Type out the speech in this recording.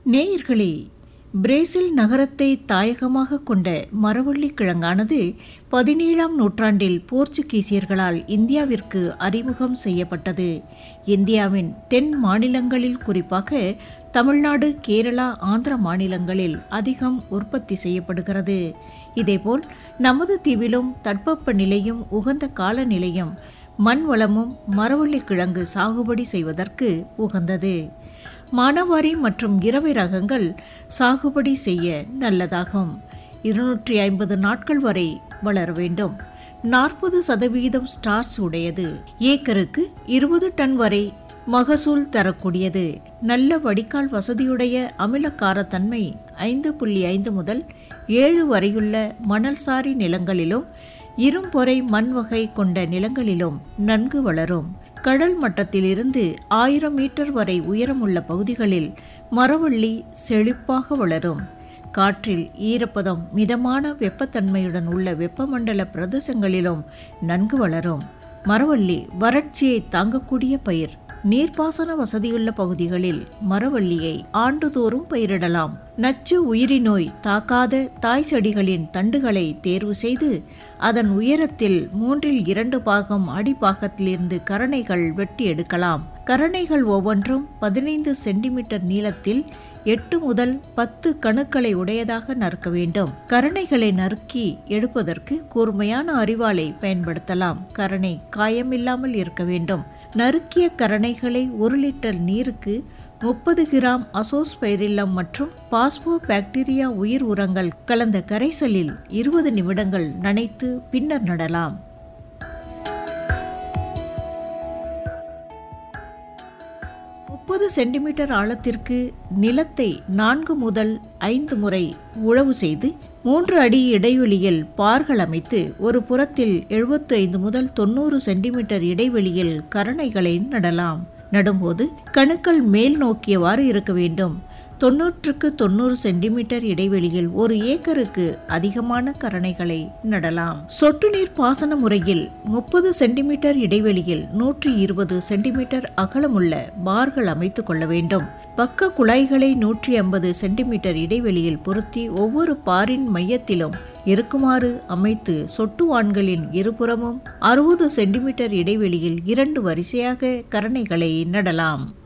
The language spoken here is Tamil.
நேயர்களே பிரேசில் நகரத்தை தாயகமாக கொண்ட மரவள்ளி கிழங்கானது பதினேழாம் நூற்றாண்டில் போர்ச்சுகீசியர்களால் இந்தியாவிற்கு அறிமுகம் செய்யப்பட்டது இந்தியாவின் தென் மாநிலங்களில் குறிப்பாக தமிழ்நாடு கேரளா ஆந்திர மாநிலங்களில் அதிகம் உற்பத்தி செய்யப்படுகிறது இதேபோல் நமது தீவிலும் தட்பவெப்ப நிலையும் உகந்த காலநிலையும் மண் வளமும் மரவள்ளி கிழங்கு சாகுபடி செய்வதற்கு உகந்தது மானவாரி மற்றும் இரவை ரகங்கள் சாகுபடி செய்ய நல்லதாகும் இருநூற்றி ஐம்பது நாட்கள் வரை வளர வேண்டும் நாற்பது சதவீதம் ஸ்டார்ச் உடையது ஏக்கருக்கு இருபது டன் வரை மகசூல் தரக்கூடியது நல்ல வடிகால் வசதியுடைய அமிலக்காரத்தன்மை ஐந்து புள்ளி ஐந்து முதல் ஏழு வரையுள்ள மணல்சாரி நிலங்களிலும் இரும்பொறை மண் வகை கொண்ட நிலங்களிலும் நன்கு வளரும் கடல் மட்டத்திலிருந்து ஆயிரம் மீட்டர் வரை உயரமுள்ள பகுதிகளில் மரவள்ளி செழிப்பாக வளரும் காற்றில் ஈரப்பதம் மிதமான வெப்பத்தன்மையுடன் உள்ள வெப்பமண்டல பிரதேசங்களிலும் நன்கு வளரும் மரவள்ளி வறட்சியை தாங்கக்கூடிய பயிர் நீர்ப்பாசன வசதியுள்ள பகுதிகளில் மரவள்ளியை ஆண்டுதோறும் பயிரிடலாம் நச்சு உயிரி நோய் தாக்காத தாய் செடிகளின் தண்டுகளை தேர்வு செய்து அதன் உயரத்தில் மூன்றில் இரண்டு பாகம் அடிப்பாகத்திலிருந்து கரணைகள் வெட்டி எடுக்கலாம் கரணைகள் ஒவ்வொன்றும் பதினைந்து சென்டிமீட்டர் நீளத்தில் எட்டு முதல் பத்து கணுக்களை உடையதாக நறுக்க வேண்டும் கரணைகளை நறுக்கி எடுப்பதற்கு கூர்மையான அறிவாளை பயன்படுத்தலாம் கரணை காயமில்லாமல் இருக்க வேண்டும் நறுக்கிய கரணைகளை ஒரு லிட்டர் நீருக்கு முப்பது கிராம் அசோஸ்பைரில்லம் மற்றும் பாஸ்போ பாக்டீரியா உயிர் உரங்கள் கலந்த கரைசலில் இருபது நிமிடங்கள் நனைத்து பின்னர் நடலாம் முப்பது சென்டிமீட்டர் ஆழத்திற்கு நிலத்தை நான்கு முதல் ஐந்து முறை உழவு செய்து மூன்று அடி இடைவெளியில் பார்கள் அமைத்து ஒரு புறத்தில் எழுபத்து ஐந்து முதல் தொண்ணூறு சென்டிமீட்டர் இடைவெளியில் கரணைகளை நடலாம் நடும்போது கணுக்கள் மேல் நோக்கியவாறு இருக்க வேண்டும் தொன்னூற்றுக்கு தொண்ணூறு சென்டிமீட்டர் இடைவெளியில் ஒரு ஏக்கருக்கு அதிகமான கரணைகளை நடலாம் சொட்டு நீர் பாசன முறையில் முப்பது சென்டிமீட்டர் இடைவெளியில் நூற்றி இருபது சென்டிமீட்டர் அகலமுள்ள பார்கள் அமைத்துக் கொள்ள வேண்டும் பக்க குழாய்களை நூற்றி ஐம்பது சென்டிமீட்டர் இடைவெளியில் பொருத்தி ஒவ்வொரு பாரின் மையத்திலும் இருக்குமாறு அமைத்து சொட்டுவான்களின் இருபுறமும் அறுபது சென்டிமீட்டர் இடைவெளியில் இரண்டு வரிசையாக கரணைகளை நடலாம்